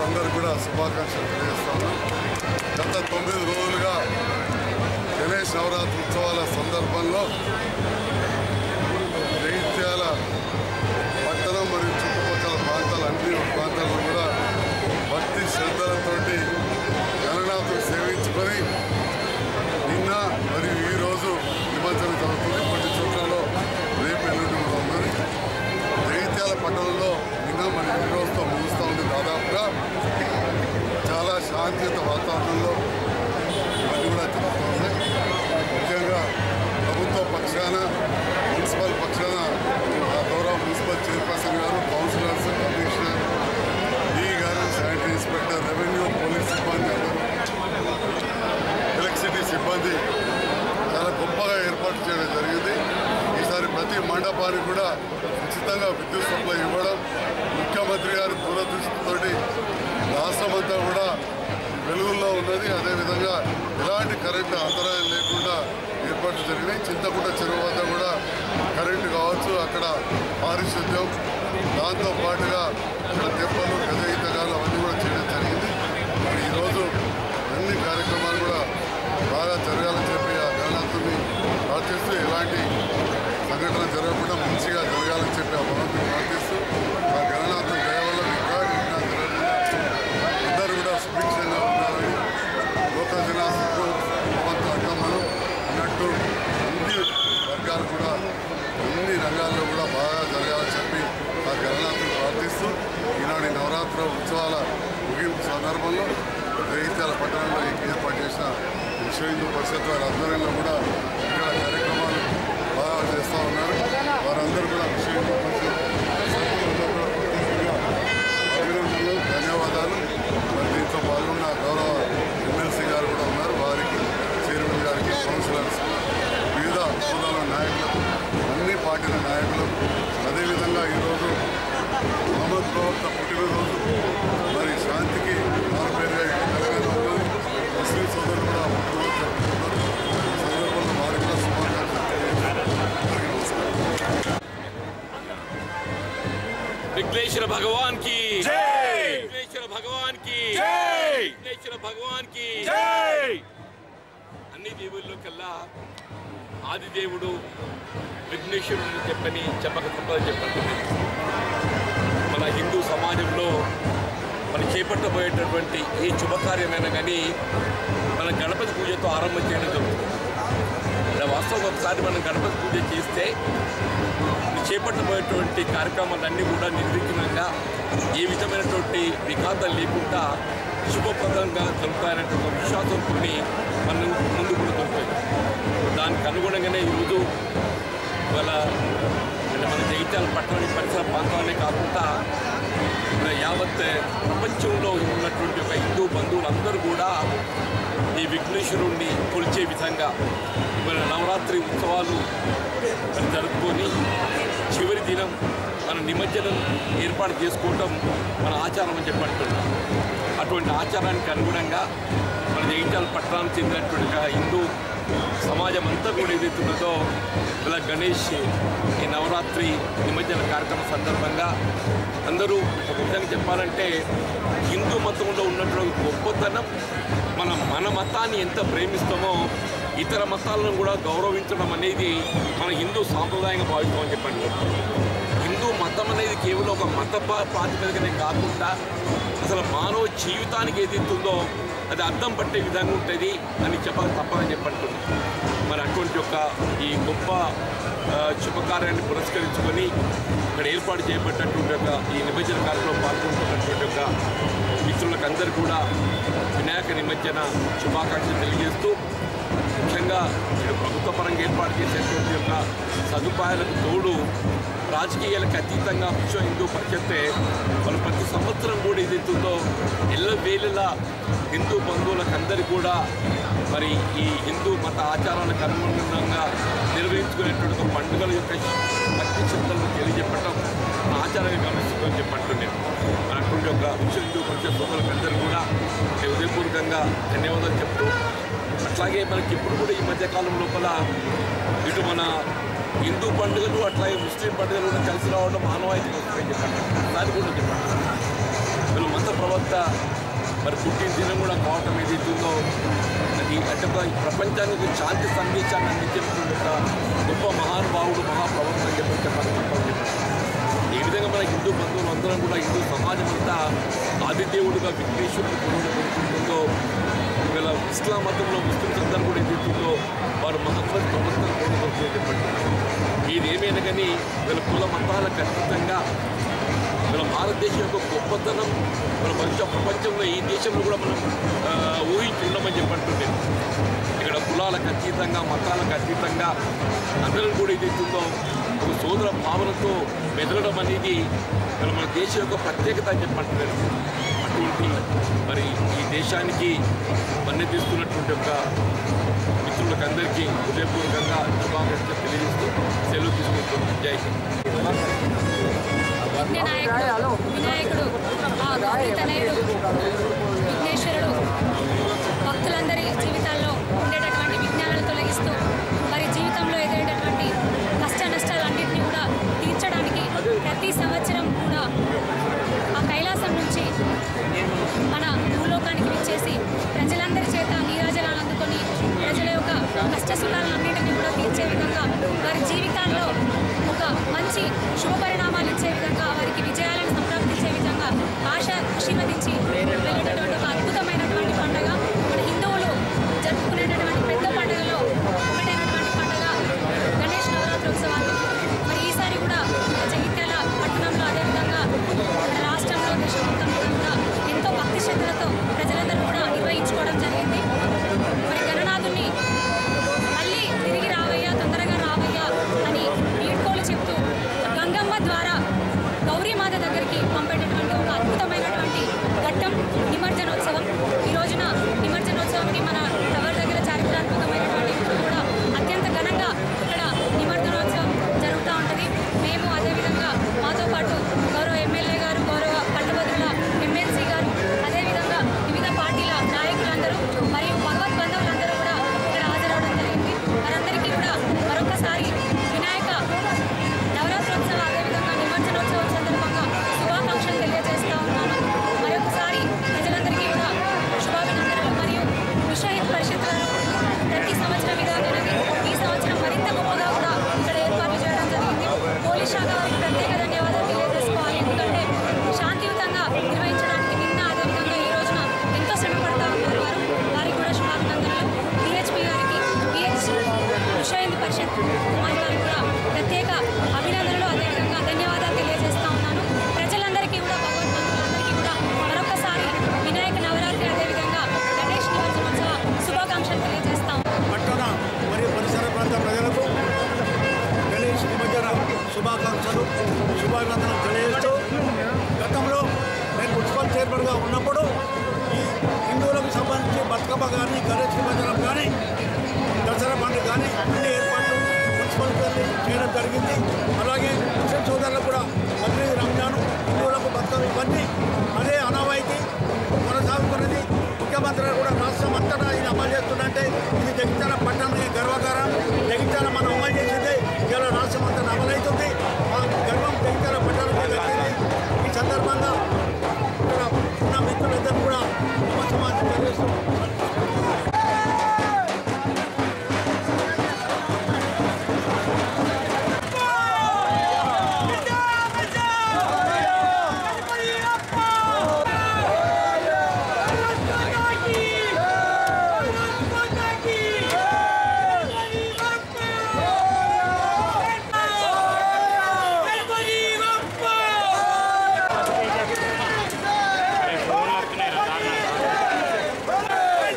అందరూ కూడా శుభాకాంక్షలు తెలియజేస్తాను గత తొమ్మిది రోజులుగా గణేష్ నవరాత్రి ఉత్సవాల సందర్భంలో జైత్యాల పట్టణం మరియు చుట్టుపక్కల ప్రాంతాలు అన్ని ప్రాంతాల్లో కూడా భక్తి శ్రద్ధలతోటి గణనాథులు సేవించుకొని నిన్న మరియు ఈరోజు నిమజ్జనం జరుగుతుంది కొన్ని చోట్లలో రేపు ఎల్లుండి కూడా ఉన్నది జగిత్యాల పట్టణంలో నిన్న మరియు ఈ రోజుతో ముగుస్తూ ఉంది దాదాపుగా చాలా శాంతియుత వాతావరణంలో ఇవన్నీ కూడా జరుగుతూ ఉన్నాయి ముఖ్యంగా ప్రభుత్వ పక్షాన మున్సిపల్ పక్షాన ఆ గౌరవ మున్సిపల్ చైర్పర్సన్ గారు కౌన్సిలర్స్ కమిషనర్ ఈ గారు శానిటరీ ఇన్స్పెక్టర్ రెవెన్యూ పోలీస్ సిబ్బంది అందరూ ఎలక్ట్రిసిటీ సిబ్బంది చాలా గొప్పగా ఏర్పాటు చేయడం జరిగింది ఈసారి ప్రతి మండపానికి కూడా ఉచితంగా విద్యుత్ సప్లై ఇవ్వడం ముఖ్యమంత్రి గారి దూరదృష్టితోటి రాష్ట్రం అంతా కూడా వెలుగుల్లో ఉన్నది అదేవిధంగా ఎలాంటి కరెంటు అంతరాయం లేకుండా ఏర్పాట్లు జరిగినాయి చింతకుంట చెరువు వద్ద కూడా కరెంటు కావచ్చు అక్కడ పారిశుద్ధ్యం దాంతో పాటుగా అక్కడ దెబ్బలు గజ ఈతగాలు అవన్నీ కూడా చేయడం జరిగింది మరి ఈరోజు అన్ని కార్యక్రమాలు కూడా బాగా జరగాలని చెప్పి ఆ గణనాథుని ప్రార్థిస్తూ ఎలాంటి సంఘటన జరగకుండా మంచిగా జరగాలని చెప్పి ఆ భగవంతుని ప్రార్థిస్తూ ఆ గణనాథుని దయ వల్ల ఇంకా ఇంకా జరగకుండా అందరూ కూడా సుభిక్షంగా ఉండాలని లోక జనాసుకు భగవంతు అడ్డమ్మను అన్నట్టు అన్ని వర్గాలు కూడా అన్ని రంగాల్లో కూడా బాగా జరగాలని చెప్పి ఆ గణనాథుని ప్రార్థిస్తూ ఈనాడు ఈ నవరాత్రి ఉత్సవాల ముగింపు సందర్భంలో జగిత్యాల పట్టణంలో ఏర్పాటు చేసిన విశ్వ హిందూ పరిషత్ వారి ఆధ్వర్యంలో కూడా ఇక్కడ కార్యక్రమాలు బాగా చేస్తూ ఉన్నారు వారందరూ కూడా విశ్వ హిందూ పరిషత్ సభ్యులందరూ కూడా ప్రత్యేకంగా అభినందనలు ధన్యవాదాలు మరి దీంట్లో పాల్గొన్న గౌరవ ఎమ్మెల్సీ గారు కూడా ఉన్నారు వారికి చైర్మన్ గారికి కౌన్సిలర్స్ వివిధ హోదాల నాయకులకు అన్ని పార్టీల నాయకులకు అదేవిధంగా ఈరోజు మహమ్మద్ ప్రవక్త పుట్టినరోజు మరి శాంతికి మారుపేరుగా తెలంగాణ ఉన్నది ముస్లిం సోదరులు కూడా పుట్టినరోజు జరుపుకుంటున్నారు ఈ సందర్భంలో వారికి కూడా శుభాకాంక్షలు తెలియజేస్తున్నాను నమస్కారం విఘ్నేశ్వర భగవాన్ కి జై! విఘ్నేశ్వర భగవాన్ కి జై! విఘ్నేశ్వర భగవాన్ కి జై అన్ని దేవుల్లో కల్లా ఆదిదేవుడు విఘ్నేశ్వరుడు చెప్పని చెప్పక తప్పదని చెప్పండి మన హిందూ సమాజంలో మనం చేపట్టబోయేటటువంటి ఏ శుభకార్యమైనా కానీ మన గణపతి పూజతో ఆరంభం చేయడం జరుగుతుంది ఇలా వాస్తవంగా ఒకసారి మనం గణపతి పూజ చేస్తే ఈ చేపట్టబోయేటువంటి కార్యక్రమాలన్నీ కూడా నిర్విఘ్నంగా ఏ విధమైనటువంటి విఘాతం లేకుండా శుభప్రదంగా జరుగుతాయనేటువంటి ఒక విశ్వాసంతో మనం ముందు కూడా దొరుకుతుంది దానికి అనుగుణంగానే ఈరోజు ఇవాళ అంటే మన జగిత్యాల పట్టణం పరిసర ప్రాంతాలనే కాకుండా మన యావత్ ప్రపంచంలో ఉన్నటువంటి ఒక హిందూ బంధువులందరూ కూడా ఈ విఘ్నేశ్వరుణ్ణి కొలిచే విధంగా మన నవరాత్రి ఉత్సవాలు మరి జరుపుకొని చివరి దినం మన నిమజ్జనం ఏర్పాటు చేసుకోవటం మన ఆచారం అని చెప్పి అంటున్నాం అటువంటి ఆచారానికి అనుగుణంగా మన జగిత్యాల పట్టణానికి చెందినటువంటి ఒక హిందూ సమాజం అంతా కూడా ఏదైతున్నదో ఇలా గణేష్ ఈ నవరాత్రి నిమజ్జన కార్యక్రమం సందర్భంగా అందరూ ఒక విధంగా చెప్పాలంటే హిందూ మతంలో ఉన్నటువంటి గొప్పతనం మన మన మతాన్ని ఎంత ప్రేమిస్తామో ఇతర మతాలను కూడా గౌరవించడం అనేది మన హిందూ సాంప్రదాయంగా భావిస్తామని చెప్పండి హిందూ మతం అనేది కేవలం ఒక మత పా- ప్రాతిపదికనే కాకుండా అసలు మానవ జీవితానికి ఏది ఉందో అది అర్థం పట్టే విధంగా ఉంటుంది అని చెప్పక తప్పదని చెప్పంటున్నాం మరి అటువంటి యొక్క ఈ గొప్ప ఆ, శుభకార్యాన్ని పురస్కరించుకొని ఇక్కడ ఏర్పాటు చేయబడినటువంటి యొక్క ఈ నిమజ్జన కార్యక్రమంలో పాల్గొంటున్నటువంటి యొక్క మిత్రులకు అందరూ కూడా వినాయక నిమజ్జన శుభాకాంక్షలు తెలియజేస్తూ ముఖ్యంగా ఇక్కడ ప్రభుత్వ పరంగా ఏర్పాటు చేసేటువంటి యొక్క సదుపాయాలకు తోడు రాజకీయాలకు అతీతంగా విశ్వ హిందూ పరిషత్తే వాళ్ళు ప్రతి సంవత్సరం కూడా ఏదైతుందో ఎల్ల వేళలా హిందూ బంధువులకు అందరికీ కూడా మరి ఈ హిందూ మత ఆచారాలకు అనుగుణంగా నిర్వహించుకునేటువంటి ఒక పండుగల యొక్క భక్తి శ్రద్ధలను తెలియజెప్పటం మన ఆచారంగా గమనిస్తుందని చెప్పంటున్నాను మన అటువంటి ఒక విశ్వ హిందూ పరిషత్ సోదరులకు అందరూ కూడా నేను హృదయపూర్వకంగా ధన్యవాదాలు చెప్తూ అట్లాగే మనకి ఇప్పుడు కూడా ఈ మధ్యకాలం లోపల ఇటు మన హిందూ పండుగలు అట్లాగే ముస్లిం పండుగలు కూడా కలిసి రావడం మానవాయితీ వస్తుందని చెప్పండి దాని కూడా చెప్పండి వీళ్ళు మత ప్రవక్త మరి పుట్టిన దినం కూడా కావటం ఏదైతుందో అది అంటే ఒక ప్రపంచానికి శాంతి సందేశాన్ని అందించినటువంటి ఒక గొప్ప మహానుభావుడు మహాప్రవక్త అని చెప్పి చెప్పాలి చెప్పాలి ఈ విధంగా మన హిందూ బంధువులు అందరం కూడా హిందూ సమాజం అంతా ఆదిదేవుడుగా విఘ్నేశ్వరుడు కొనుగోలుకుంటుందో ఇవాళ ఇస్లాం మతంలో ముస్లింస్ అందరూ కూడా ఏదైతుందో వారు మహమ్మద్ ప్రవక్తను కొనుగోలు చెప్పండి ఇది ఏమైనా కానీ వీళ్ళ కుల మతాలకు అతీతంగా మన భారతదేశం యొక్క గొప్పతనం మన మంచి ప్రపంచంలో ఈ దేశంలో కూడా మనం ఆ, ఊహించి ఉండమని చెప్పంటుండే ఇక్కడ కులాలకు అతీతంగా మతాలకు అతీతంగా అందరం కూడా ఏదైతుందో ఒక సోదర భావనతో మెదలడం అనేది మన మన దేశం యొక్క ప్రత్యేకత అని చెప్పంటున్నారు అటువంటి మరి ఈ దేశానికి మన్నెతిస్తున్నటువంటి ఒక మిత్రులకు అందరికీ హృదయపూర్వకంగా శుభాకాంక్షలు తెలియజేస్తూ సెలవు తీసుకుంటున్నాం జై హింద్ విఘ్ననాయకుడు వినాయకుడు ఆ గౌరీ తనయుడు విఘ్నేశ్వరుడు భక్తులందరి జీవితాల్లో ఉండేటటువంటి విజ్ఞానాలు తొలగిస్తూ వారి జీవితంలో ఎదురేటటువంటి కష్ట నష్టాలన్నింటినీ కూడా తీర్చడానికి ప్రతి సంవత్సరం కూడా ఆ కైలాసం నుంచి మన భూలోకానికి విచ్చేసి ప్రజలందరి చేత నీరాజనాలు అందుకొని ప్రజల యొక్క కష్ట సుఖాలన్నింటినీ కూడా తీర్చే విధంగా వారి జీవితాల్లో ఒక మంచి శుభ పరిణామాలు ఇచ్చే విధంగా వారికి విజయాలను సంప్రాప్తించే విధంగా ఆశ ఆశీర్వదించి వెళ్ళేటటువంటి ఒక అద్భుతమైనటువంటి పండుగ మన హిందువులు జరుపుకునేటటువంటి పెద్ద పండుగలో ఒకటైనటువంటి పండుగ గణేష్ నవరాత్రి ఉత్సవాలు మరి ఈసారి కూడా జగిత్యాల పట్టణంలో అదేవిధంగా మన రాష్ట్రంలో దేశం మొత్తం మీద కూడా ఎంతో భక్తి శ్రద్ధలతో ప్రజలందరూ కూడా నిర్వహించుకోవడం జరిగింది మరి గణనాథుని మళ్ళీ తిరిగి రావయ్యా తొందరగా రావయ్యా అని వీడ్కోలు చెప్తూ గంగమ్మ ద్వారా గౌరీమాత దగ్గరికి పంపేటటువంటి ఒక అద్భుతమైనటువంటి ఘట్టం నిమజ్జనోత్సవం ఈ రోజున నిమజ్జనోత్సవంకి మన టవర్ దగ్గర చారిత్రాత్మకమైనటువంటి రోజు కూడా అత్యంత ఘనంగా ఇక్కడ నిమజ్జనోత్సవం జరుగుతూ ఉంటుంది మేము అదేవిధంగా మాతో పాటు గౌరవ ఎమ్మెల్యే గారు గౌరవ పట్టభద్రుల ఎమ్మెల్సీ గారు అదేవిధంగా వివిధ పార్టీల నాయకులందరూ మరియు భగవద్ బంధువులందరూ కూడా ఇక్కడ హాజరవడం జరిగింది వారందరికీ కూడా మరొకసారి వినాయక నవరాత్రోత్సవ అదేవిధంగా నిమజ్జనోత్సవం సందర్భంగా శుభాకాంక్షలు తెలియజేస్తా ఉన్నాను మరొకసారి ప్రజలందరికీ కూడా శుభాభినందనలు మరియు విశ్వ హిందూ పరిషత్ వారు ప్రతి సంవత్సరం ఇలాగనే ఈ సంవత్సరం మరింత గొప్పగా కూడా ఇక్కడ ఏర్పాట్లు చేయడం జరిగింది పోలీస్ శాఖ వారికి ప్రత్యేక ధన్యవాదాలు తెలియజేసుకోవాలి ఎందుకంటే శాంతియుతంగా నిర్వహించడానికి నిన్న అదేవిధంగా ఈ రోజున ఎంతో శ్రమ పడతా ఉన్నారు వారు వారికి కూడా శుభాభినందనలు డిహెచ్పి గారికి డిహెచ్ విశ్వ హిందూ పరిషత్ కుమార్ గారికి కూడా ప్రత్యేక అభినందనలు అదేవిధంగా ధన్యవాదాలు తెలియజేస్తా ఉన్నాను ప్రజలందరికీ కూడా భగవద్బంధువులందరికీ కూడా మరొకసారి వినాయక నవరాత్రి అదేవిధంగా గణేష్ నిమజ్జనోత్సవ శుభాకాంక్షలు తెలియజేస్తాం పట్టణ మరియు పరిసర ప్రాంత ప్రజలకు గణేష్ నిమజ్జన శుభాకాంక్షలు శుభాభినందనలు తెలియజేస్తూ గతంలో నేను మున్సిపల్ చైర్మన్గా ఉన్నప్పుడు ఈ హిందువులకు సంబంధించి బతుకమ్మ కానీ గణేష్ నిమజ్జనం కానీ దసరా పండుగ కానీ అన్ని ఏర్పాట్లు మున్సిపల్ చేయడం జరిగింది అలాగే ముస్లిం సోదరులకు కూడా బక్రీద్ రంజాన్ హిందువులకు బతుకమ్మ ఇవన్నీ అదే అనవాయితీ కొనసాగుతున్నది ముఖ్యమంత్రి కూడా రాష్ట్రం అంతటా ఇది అమలు చేస్తుందంటే ఇది జగిత్యాల పట్టణానికి గర్వకారం జగిత్యాల మనం అమలు చేసింది ఇలా రాష్ట్రం అంతా అమలవుతుంది ఆ గర్వం జగిత్యాల పట్టణానికి దక్కింది ఈ సందర్భంగా ఇక్కడ ఉన్న మిత్రులందరూ కూడా ఉప సమాజం తెలియజేస్తూ ఫోన్ వస్తున్నాయి రా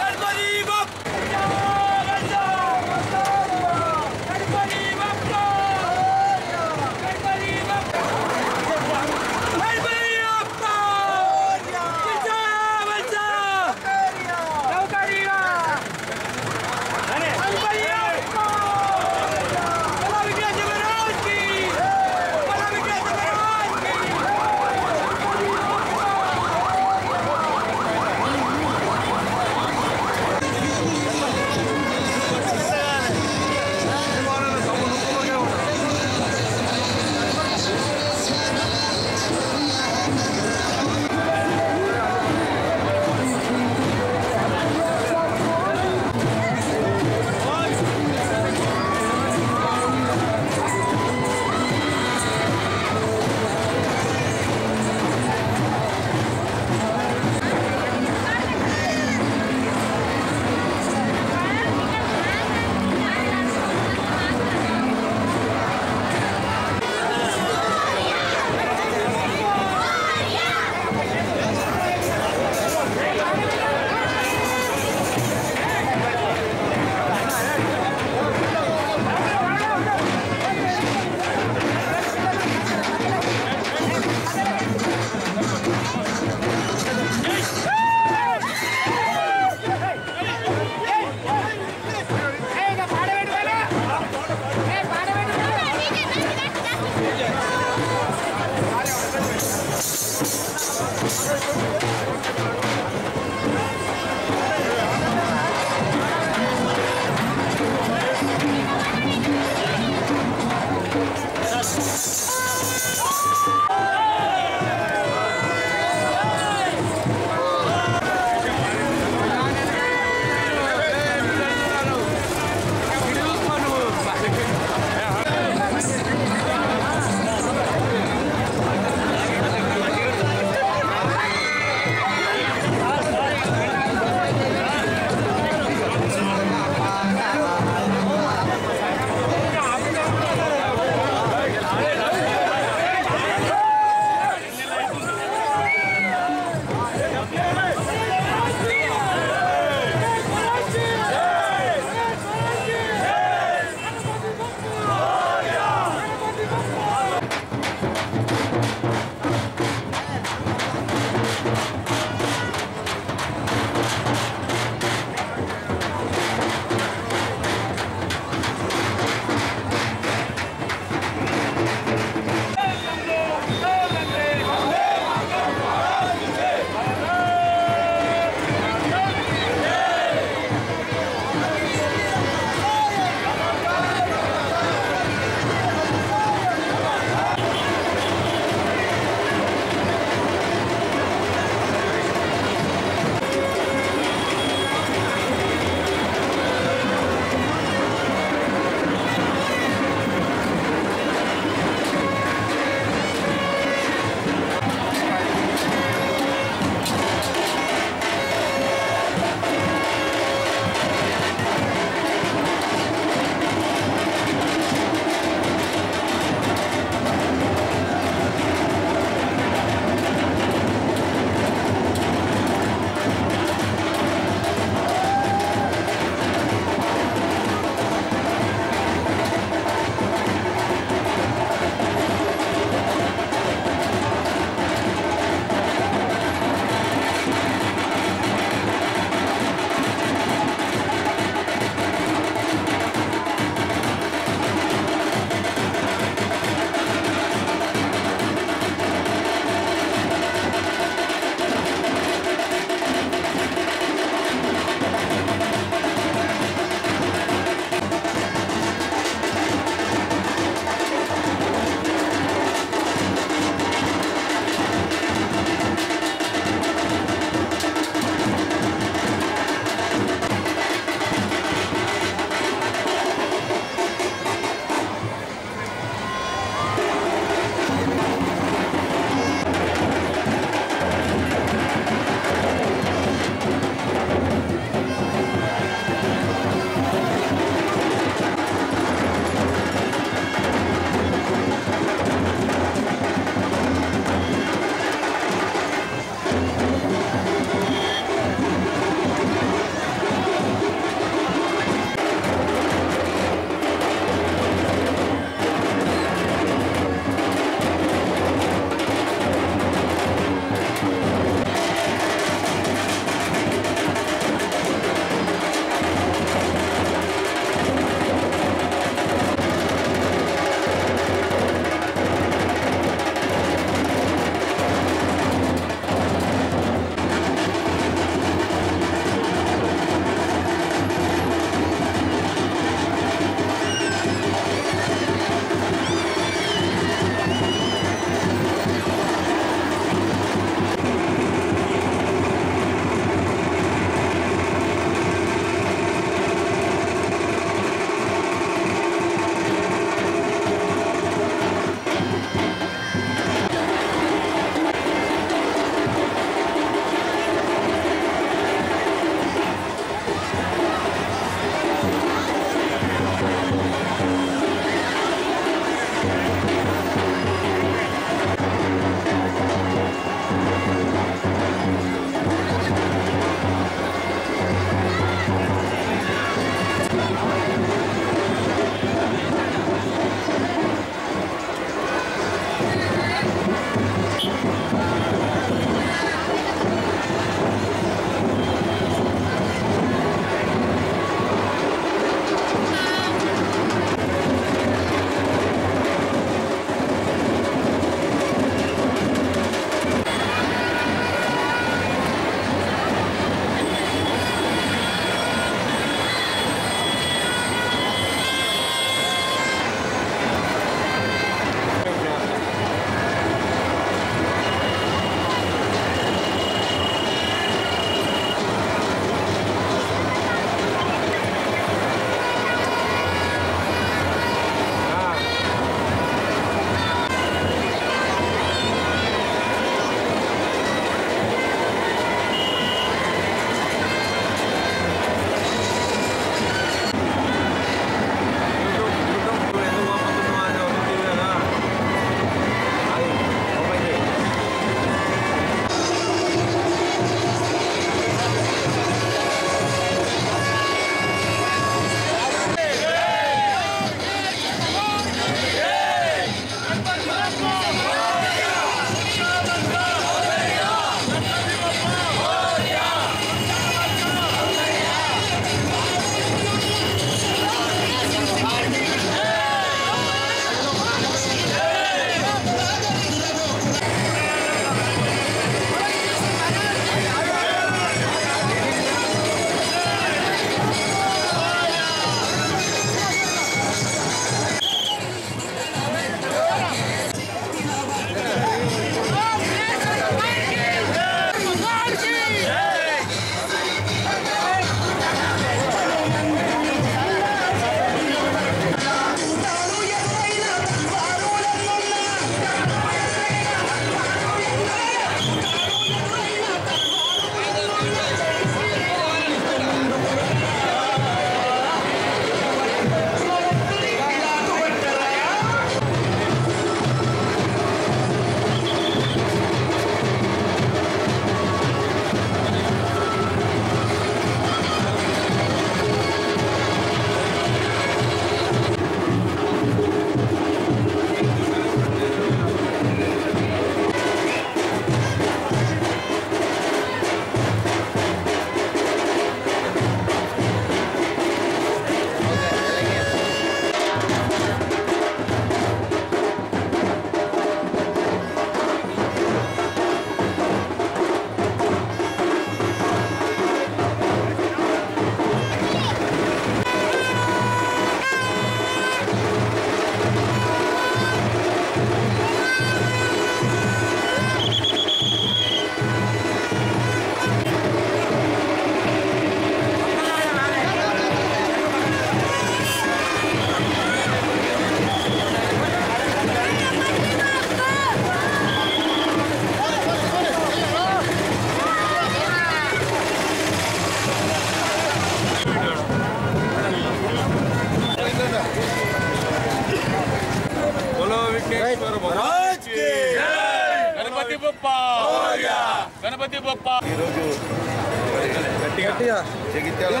బొప్ప గణపతి బొప్ప ఈరోజు మరి జగిత్యాలలో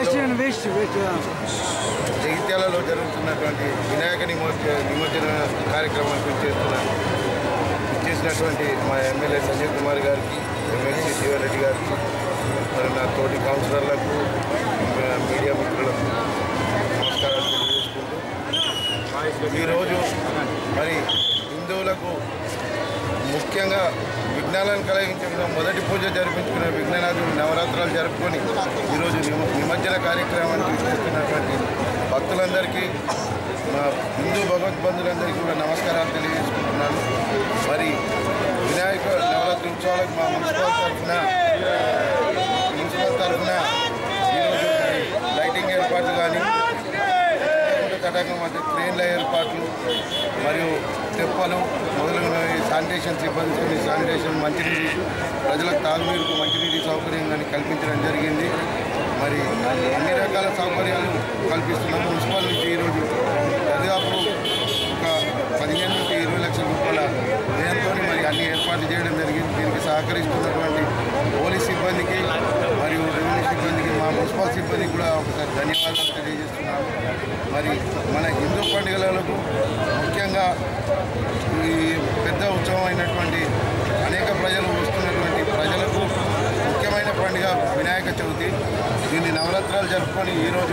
జగిత్యాలలో జరుగుతున్నటువంటి వినాయక నిమజ్జ నిమజ్జన కార్యక్రమానికి చేస్తున్నాను చేసినటువంటి మా ఎమ్మెల్యే సంజయ్ కుమార్ గారికి ఎమ్మెల్సీ శివారెడ్డి గారికి మరి నా తోటి కౌన్సిలర్లకు ఆ, మీడియా మిత్రులకు నమస్కారాలు తెలియజేసుకుంటూ ఈరోజు మరి హిందువులకు ముఖ్యంగా విఘ్నాలను కలిగించిన మొదటి పూజ జరిపించుకునే విఘ్ననాథుడు నవరాత్రాలు జరుపుకొని ఈరోజు నిమ- నిమజ్జన కార్యక్రమానికి చేస్తున్నటువంటి భక్తులందరికీ మా హిందూ భగవద్బంధులందరికీ కూడా నమస్కారాలు తెలియజేసుకుంటున్నాను మరి వినాయక నవరాత్రి ఉత్సవాలకు మా మున్సిపల్ తరఫున మున్సిపల్ తరఫున ఈరోజు మరి లైటింగ్ ఏర్పాట్లు కానీ కటకం మధ్య ట్రైన్ల ఏర్పాట్లు మరియు తెప్పలు మొదలైన శానిటేషన్ సిబ్బందితో శానిటేషన్ మంచినీటి ప్రజలకు తాగునీరుకు మంచినీటి సౌకర్యం కానీ కల్పించడం జరిగింది మరి అన్ని రకాల సౌకర్యాలు కల్పిస్తున్నాం మున్సిపల్ నుంచి ఈరోజు దాదాపు ఒక పదిహేను నుంచి ఇరవై లక్షల రూపాయల వ్యయంతో మరి అన్ని ఏర్పాట్లు చేయడం జరిగింది దీనికి సహకరిస్తున్నటువంటి పోలీస్ సిబ్బందికి మరియు రెవెన్యూ సిబ్బందికి మా మున్సిపల్ సిబ్బందికి కూడా ఒకసారి ధన్యవాదాలు తెలియజేస్తున్నాను మరి మన హిందూ పండుగలకు ముఖ్యంగా ఈ పెద్ద ఉత్సవం అయినటువంటి అనేక ప్రజలు వస్తున్నటువంటి ప్రజలకు ముఖ్యమైన పండుగ వినాయక చవితి దీన్ని నవరాత్రాలు జరుపుకొని ఈరోజు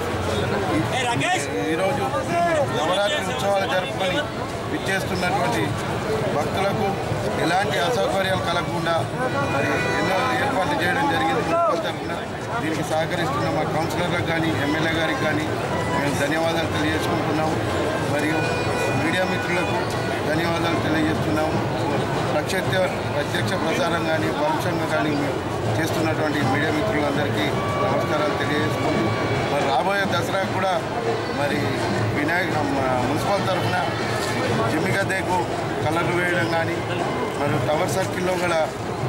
ఈరోజు నవరాత్రి ఉత్సవాలు జరుపుకొని విచ్చేస్తున్నటువంటి భక్తులకు ఎలాంటి అసౌకర్యాలు కలగకుండా మరి ఎన్నో ఏర్పాట్లు చేయడం జరిగింది మున్సిపల్ తరఫున దీనికి సహకరిస్తున్న మా కౌన్సిలర్లకు కానీ ఎమ్మెల్యే గారికి కానీ మేము ధన్యవాదాలు తెలియజేసుకుంటున్నాము మరియు మీడియా మిత్రులకు ధన్యవాదాలు తెలియజేస్తున్నాము ప్రత్యక్ష ప్రత్యక్ష ప్రసారం కానీ పరోక్షంగా కానీ మేము చేస్తున్నటువంటి మీడియా మిత్రులందరికీ నమస్కారాలు తెలియజేసుకుంటూ మరి రాబోయే దసరా కూడా మరి వినాయక మన మున్సిపల్ తరఫున జిమ్మిగద్దెకు కలర్లు వేయడం కానీ మరియు టవర్ సర్కిల్లో కూడా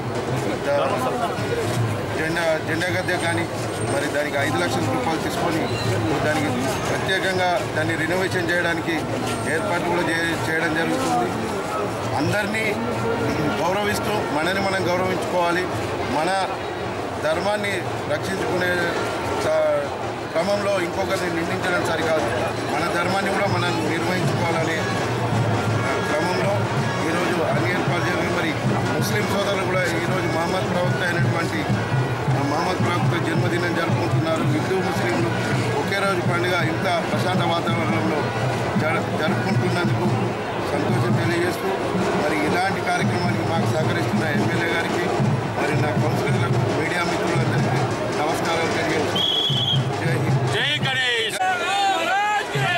జెండా జెండా గద్దె కానీ మరి దానికి ఐదు లక్షల రూపాయలు తీసుకొని దానికి ప్రత్యేకంగా దాన్ని రినోవేషన్ చేయడానికి ఏర్పాట్లు కూడా చే- చేయడం జరుగుతుంది అందరినీ గౌరవిస్తూ మనని మనం గౌరవించుకోవాలి మన ధర్మాన్ని రక్షించుకునే స- క్రమంలో ఇంకొకరిని నిందించడం సరికాదు మన ధర్మాన్ని కూడా మనం నిర్వహించుకోవాలని క్రమంలో ఈరోజు అన్ని ఏర్పాటు చేయడం మరి ముస్లిం సోదరులు కూడా ఈరోజు మహమ్మద్ ప్రవక్త అయినటువంటి ఆ మహమ్మద్ ప్రవక్త జన్మదినం జరుపుకుంటున్నారు హిందూ ముస్లింలు ఒకే రోజు పండుగ ఇంత ప్రశాంత వాతావరణంలో జర జరుపుకుంటున్నందుకు సంతోషం తెలియజేస్తూ మరి ఇలాంటి కార్యక్రమానికి మాకు సహకరిస్తున్న ఎమ్మెల్యే గారికి మరి నా కౌన్సిలర్లకు మీడియా మిత్రులందరికీ నమస్కారాలు తెలియజేస్తూ జై హింద్ జై గణేష్ మహారాజ్ కి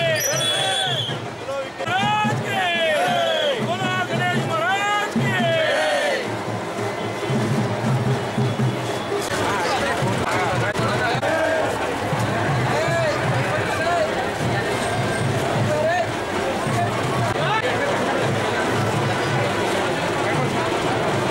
మహారాజ్ కి బోలో గణేష్ మహారాజ్ కి ¡Vamos!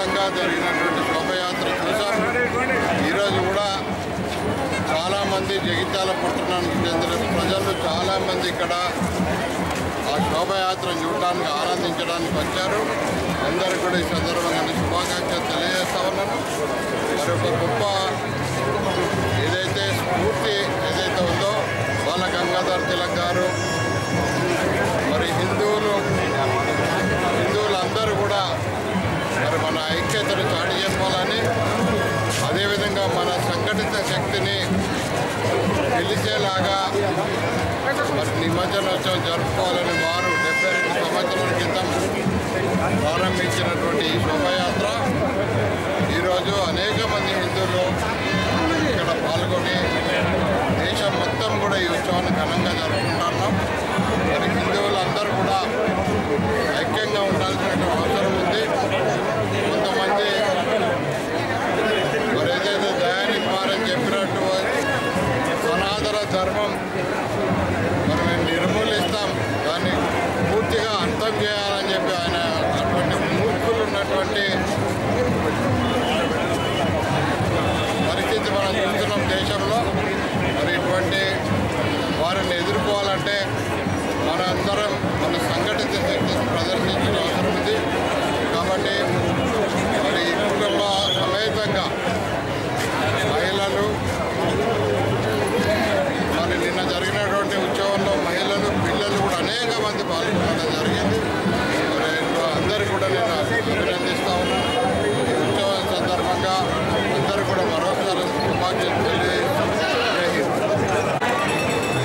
విజయవంతంగా జరిగినటువంటి శోభయాత్ర చూసాం ఈరోజు కూడా చాలామంది జగిత్యాల పట్టణానికి చెందిన ప్రజలు చాలామంది ఇక్కడ ఆ శోభయాత్రను చూడడానికి ఆనందించడానికి వచ్చారు అందరికీ కూడా ఈ సందర్భంగా నేను శుభాకాంక్షలు తెలియజేస్తా ఉన్నాను మరి ఒక గొప్ప ఏదైతే స్ఫూర్తి ఏదైతే ఉందో బాల గంగాధర్ తిలక్ గారు మరి హిందువులు హిందువులందరూ కూడా మరి మన ఐక్యతను చాటి చెప్పాలని అదేవిధంగా మన సంఘటిత శక్తిని గెలిచేలాగా మరి నిమజ్జనోత్సవం జరుపుకోవాలని వారు డెబ్బై రెండు సంవత్సరాల క్రితం ప్రారంభించినటువంటి ఈ శోభయాత్ర ఈరోజు అనేక మంది హిందువులు ఇక్కడ పాల్గొని దేశం మొత్తం కూడా ఈ ఉత్సవాన్ని ఘనంగా జరుపుకుంటున్నాం మరి హిందువులందరూ కూడా ఐక్యంగా ఉండాల్సిన అవసరం ఉంది కొంతమంది మరి ఏదైతే దయానికి మారని చెప్పినట్టు సనాతన ధర్మం మరి మేము నిర్మూలిస్తాం దాన్ని పూర్తిగా అంతం చేయాలని చెప్పి ఆయన అటువంటి మూర్ఖులు ఉన్నటువంటి పరిస్థితి మనం చూస్తున్నాం దేశంలో మరి ఇటువంటి వారిని ఎదుర్కోవాలంటే మన అందరం మన సంఘటిత శక్తిని ప్రదర్శించిన అవసరం ఉంది కాబట్టి మరి ఈ కుటుంబ సమేతంగా మహిళలు మరి నిన్న జరిగినటువంటి ఉత్సవంలో మహిళలు పిల్లలు కూడా అనేక మంది పాల్గొనడం జరిగింది మరి అందరికీ కూడా నేను అభినందిస్తా ఉన్నాను ఈ ఉత్సవం సందర్భంగా అందరూ కూడా మరోసారి శుభాకాంక్షలు తెలియజేస్తున్నాను జై హింద్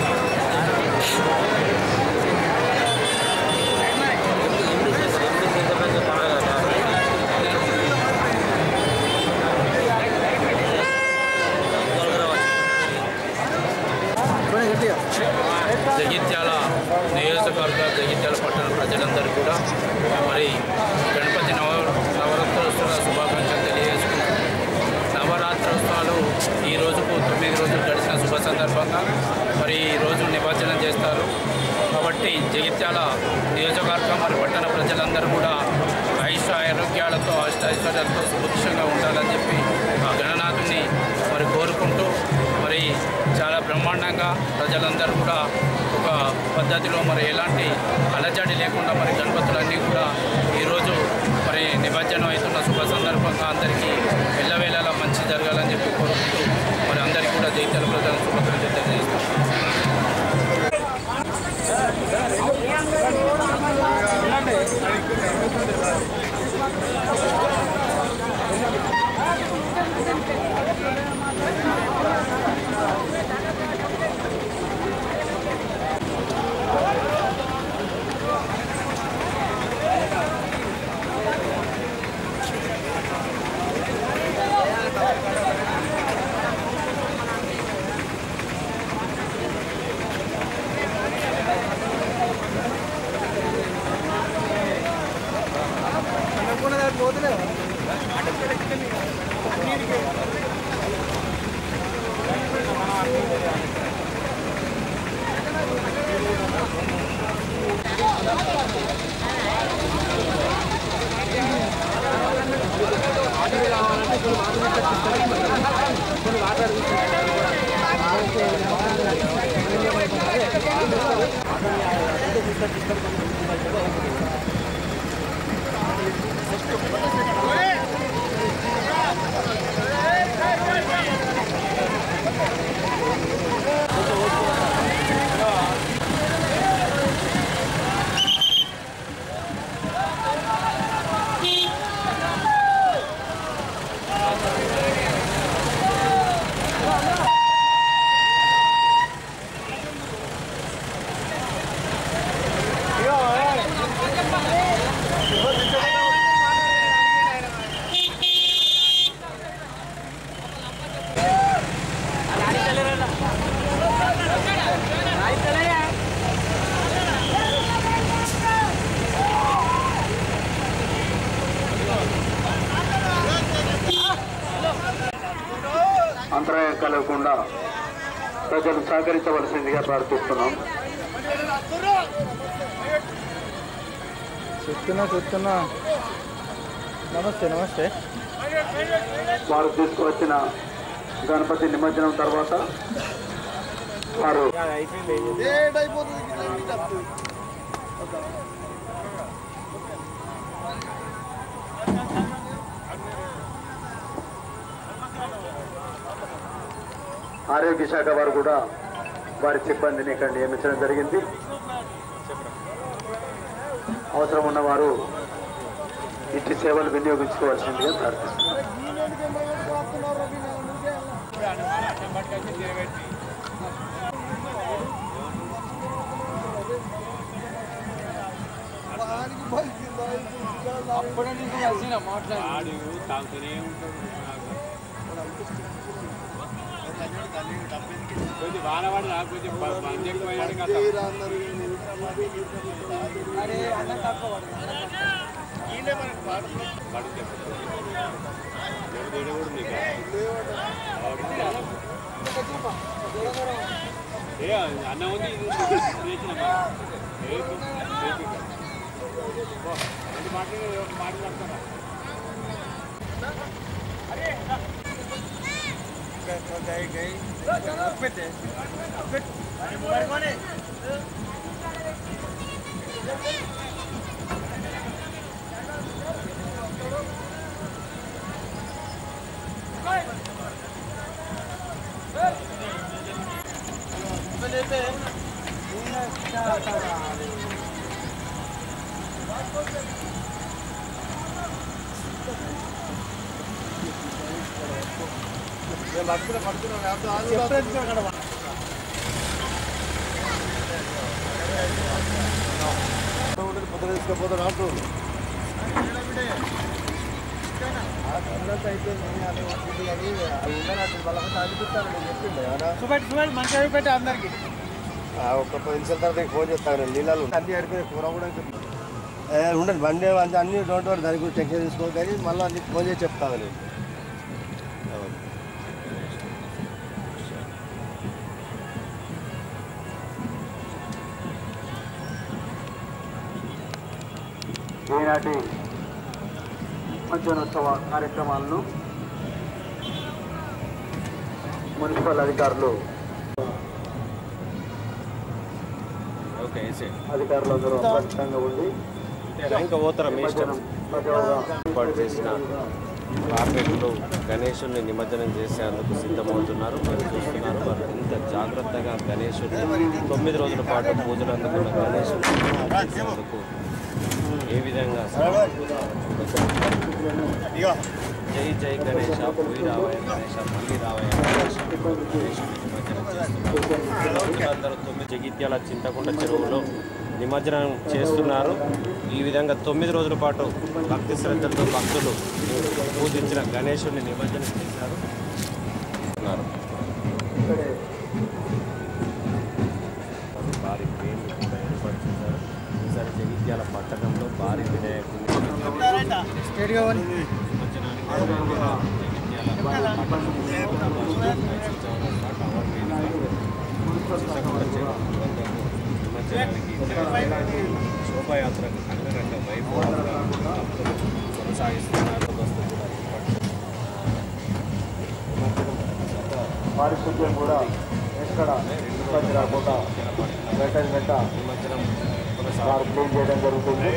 జగిత్యాల నియోజకవర్గ జగిత్యాల పట్టణ ప్రజలందరూ కూడా మరి గణపతి నవ నవరాత్రోత్సవ శుభాకాంక్షలు తెలియజేసుకుంటున్నాం నవరాత్రోత్సవాలు ఈ రోజుకు తొమ్మిది రోజులు గడిచిన శుభ సందర్భంగా మరి ఈ రోజు నిమజ్జనం చేస్తారు కాబట్టి జగిత్యాల నియోజకవర్గం మరి పట్టణ ప్రజలందరూ కూడా ఆయుష ఆరోగ్యాలతో అష్టైశ్వర్యాలతో సుభిక్షంగా ఉండాలని చెప్పి ఆ గణనాథుని మరి కోరుకుంటూ మరి చాలా బ్రహ్మాండంగా ప్రజలందరూ కూడా ఒక పద్ధతిలో మరి ఎలాంటి అలజడి లేకుండా మరి గణపతులన్నీ కూడా ఈరోజు మరి నిమజ్జనం అవుతున్న శుభ సందర్భంగా అందరికీ ఎల్లవేళలా మంచి జరగాలని చెప్పి కోరుకుంటూ మరి అందరికీ కూడా జైత్యాల ప్రజల శుభాకాంక్షలు తెలియజేస్తాం అంతరాయం కలగకుండా ప్రజలు సహకరించవలసిందిగా ప్రార్థిస్తున్నాం చెప్తున్నా చెప్తున్నా నమస్తే నమస్తే వారు తీసుకువచ్చిన గణపతి నిమజ్జనం తర్వాత వారు ఆరోగ్య శాఖ వారు కూడా వారి సిబ్బందిని ఇక్కడ నియమించడం జరిగింది అవసరం ఉన్న వారు ఇట్టి సేవలు వినియోగించుకోవాల్సిందిగా ప్రార్థిస్తున్నాను చూపెట్టి చూపెట్టి మంచిగా చూపెట్టి అందరికి ఒక పది నిమిషాల తర్వాత ఫోన్ చేస్తాను నీళ్ళు అన్ని అడిపోయి కూర కూడా ఉండండి బండి అంతా అన్ని డోంట్ వరీ దాని గురించి టెన్షన్ తీసుకోవాలి కానీ మళ్ళీ అన్ని ఫోన్ చేసి చెప్తాను నేను ఈనాటి మధ్యాహ్నోత్సవ కార్యక్రమాలను మున్సిపల్ అధికారులు అధికారులందరూ అప్రమత్తంగా ఉండి ఇంకా పోతారా మీ ఇష్టం సజావుగా ఏర్పాటు చేసిన కార్మికులు గణేశుడిని నిమజ్జనం చేసేందుకు సిద్ధమవుతున్నారు మీరు చూస్తున్నారు వారు ఎంత జాగ్రత్తగా గణేశుడిని తొమ్మిది రోజుల పాటు పూజలు అందుకున్న గణేశుడిని చేసేందుకు ఏ విధంగా జై జై గణేష పోయి రావయ్య గణేష మళ్ళీ రావయ్య గణేష గణేశుడిని నిమజ్జనం చేస్తున్నారు భక్తులందరూ తొమ్మిది జగిత్యాల చింతకుంట చెరువులో నిమజ్జనం చేస్తున్నారు ఈ విధంగా తొమ్మిది రోజుల పాటు భక్తి శ్రద్ధలతో భక్తులు పూజించిన గణేశుడిని నిమజ్జనం చేశారు ఉన్నారు. భారీ క్రేన్లు కూడా ఏర్పాటు చేశారు ఈసారి జగిత్యాల పట్టణంలో భారీ వినాయకుడిని స్టేట్గా పోనీ. నిమజ్జనానికి జగిత్యాల పట్టణంలో టవర్ మీదుగా చింతకుంట చెరువు వద్దకు నిమజ్జనానికి శోభాయాత్రకు అంగరంగ వైభవంగా భక్తులు కొనసాగిస్తున్నారు బస్సు కూడా ఏర్పాటు పారిశుద్ధ్యం కూడా ఎక్కడ ఇబ్బంది రాకుండా వెంట వెంట నిమజ్జనం వారు క్లీన్ చేయడం జరుగుతుంది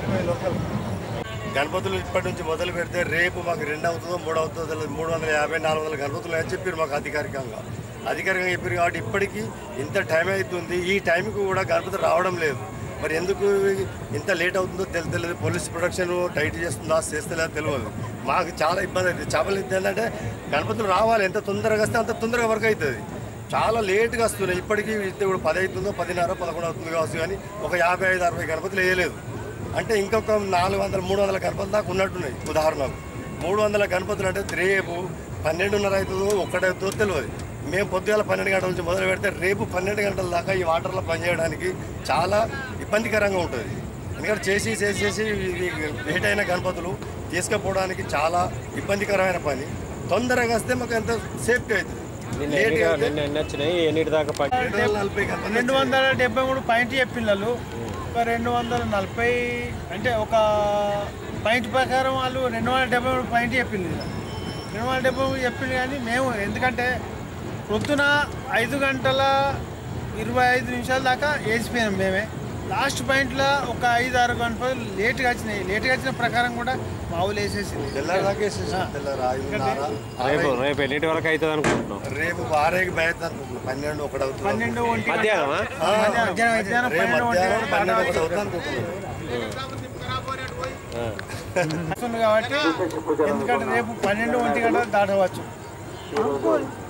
గణపతులు ఇప్పటి నుంచి మొదలు పెడితే రేపు మాకు రెండు అవుతుందో మూడు అవుతుందో తెలియదు మూడు వందల యాభై నాలుగు వందల గణపతులు అని చెప్పారు మాకు అధికారికంగా అధికారికంగా చెప్పారు కాబట్టి ఇప్పటికీ ఇంత టైం అవుతుంది ఈ టైంకి కూడా గణపతి రావడం లేదు మరి ఎందుకు ఇంత లేట్ అవుతుందో తెలి తెలియదు పోలీస్ ప్రొటెక్షన్ టైట్ చేస్తుందా చేస్తలేదో తెలియదు మాకు చాలా ఇబ్బంది అవుతుంది చేపలు ఏంటంటే గణపతులు రావాలి ఎంత తొందరగా వస్తే అంత తొందరగా వర్క్ అవుతుంది చాలా లేట్గా వస్తున్నాయి ఇప్పటికీ ఇప్పుడు పది అవుతుందో పదిన్నర పదకొండు అవుతుంది కావచ్చు కానీ ఒక యాభై ఐదు అరవై గణపతులు వేయలేదు అంటే ఇంకొక నాలుగు వందల మూడు వందల గణపతులు దాకా ఉన్నట్టున్నాయి ఉదాహరణకు మూడు వందల గణపతులు అంటే రేపు పన్నెండున్నర అవుతుందో ఒక్కటవుతుందో తెలియదు మేము పొద్దుగాల పన్నెండు గంటల నుంచి మొదలు పెడితే రేపు పన్నెండు గంటల దాకా ఈ వాటర్లో పనిచేయడానికి చాలా ఇబ్బందికరంగా ఉంటుంది ఎందుకంటే చేసి చేసి చేసి ఇవి లేట్ అయిన గణపతులు తీసుకుపోవడానికి చాలా ఇబ్బందికరమైన పని తొందరగా వస్తే మాకు ఎంత సేఫ్టీ అవుతుంది నిన్న లేట్గా ఎన్ని అయితే నిన్న ఎన్ని వచ్చినాయి ఎన్నిటి దాకా పట్టి రెండు వందల నలభై గణపతులు రెండు వందల డెబ్బై మూడు పాయింట్ చెప్పిళ్ళు ఒక రెండు వందల నలభై అంటే ఒక పాయింట్ ప్రకారం వాళ్ళు రెండు వందల డెబ్బై మూడు పాయింట్ చెప్పింది ఇలా. రెండు వందల డెబ్బై మూడు చెప్పింది కానీ మేము ఎందుకంటే పొద్దున ఐదు గంటల ఇరవై ఐదు నిమిషాల దాకా వేసిపోయాం మేమే లాస్ట్ పాయింట్లో ఒక ఐదు ఆరు గంటలు లేట్గా వచ్చినాయి లేట్గా వచ్చిన ప్రకారం కూడా మా ఊళ్ళు వేసేసింది రేపు రేపు ఎన్నింటి వరకు అవుతుంది అనుకుంటున్నాం రేపు వారేకి బయట అనుకుంటున్నాం పన్నెండు ఒకటి అవుతుంది పన్నెండు ఒంటి గంట- మధ్యాహ్నమా? ఆ, మధ్యాహ్నం మధ్యాహ్నం రేపు పన్నెండు ఒంటి మధ్యాహ్నం గంట పన్నెండు ఒకటి దాకా అవుతుంది అనుకుంటున్నాం వస్తుంది కాబట్టి ఎందుకంటే రేపు పన్నెండు ఒంటి గంట దాటవచ్చు